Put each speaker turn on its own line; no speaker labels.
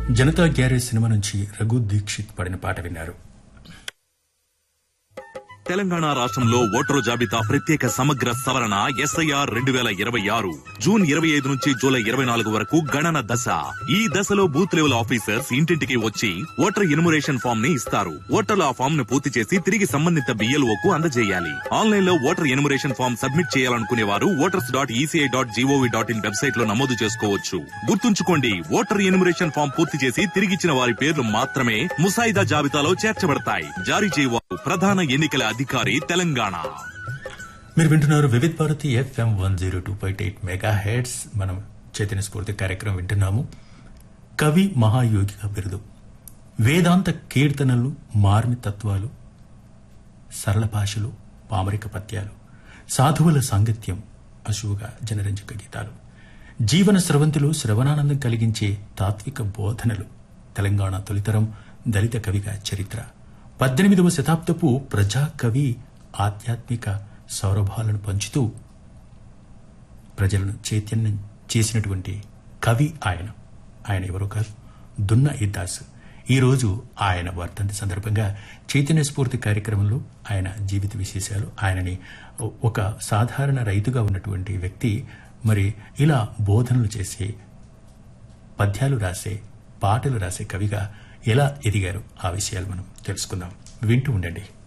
Janata garage cinema నుంచి రఘు దీక్షిత్ పడిన పాట విన్నారు
తెలంగాణ రాష్ట్రంలో ఓటరు జాబితా ప్రత్యేక సమగ్ర సవరణ ఎస్ఐఆర్ రెండు వేల ఇరవై ఆరు జూన్ ఇరవై ఐదు నుంచి జూలై ఇరవై నాలుగు వరకు గణన దశ ఈ దశలో బూత్ లెవెల్ ఆఫీసర్స్ ఇంటింటికి వచ్చి ఓటర్ ఇనుమరేషన్ ఫామ్ ని ఇస్తారు ఓటర్లు ఆ ఫామ్ ను పూర్తి చేసి తిరిగి సంబంధిత బిఎల్ఓ కు అందజేయాలి ఆన్లైన్ లో ఓటర్ ఎనుమరేషన్ ఫామ్ సబ్మిట్ చేయాలనుకునే వారు voters dot ECI dot GOV dot in website లో నమోదు చేసుకోవచ్చు గుర్తుంచుకోండి ఓటర్ ఎనుమరేషన్ ఫామ్ పూర్తి చేసి తిరిగిచ్చిన వారి పేర్లు మాత్రమే ముసాయిదా జాబితాలో చేర్చబడతాయి జారీ చేయవారు ప్రధాన ఎన్నికల అధికారి తెలంగాణ
మీరు వింటున్నారు Vividh Bharati FM one zero two point eight megahertz మనం చైతన్య స్ఫూర్తి కార్యక్రమం వింటున్నాము కవి మహాయోగిగా బిరుదు వేదాంత కీర్తనలు మార్మి తత్వాలు సరళ భాషలు పామరిక పద్యాలు సాధువుల సాంగత్యం అశువుగా జనరంజక గీతాలు జీవన స్రవంతిలో శ్రవణానందం కలిగించే తాత్విక బోధనలు తెలంగాణ తొలితరం దళిత కవిగా చరిత్ర పద్దెనిమిదవ శతాబ్దపు ప్రజా కవి ఆధ్యాత్మిక సౌరభాలను పంచుతూ ప్రజలను చైతన్యం చేసినటువంటి కవి ఆయన ఆయన ఎవరో కాదు దున్న ఇద్దాస్ ఈరోజు ఆయన వర్ధంతి సందర్భంగా చైతన్య స్ఫూర్తి కార్యక్రమంలో ఆయన జీవిత విశేషాలు ఆయనని ఒక సాధారణ రైతుగా ఉన్నటువంటి వ్యక్తి మరి ఇలా బోధనలు చేసే పద్యాలు రాసే పాటలు రాసే కవిగా ఎలా ఎదిగారు ఆ విషయాలు మనం తెలుసుకుందాం వింటూ ఉండండి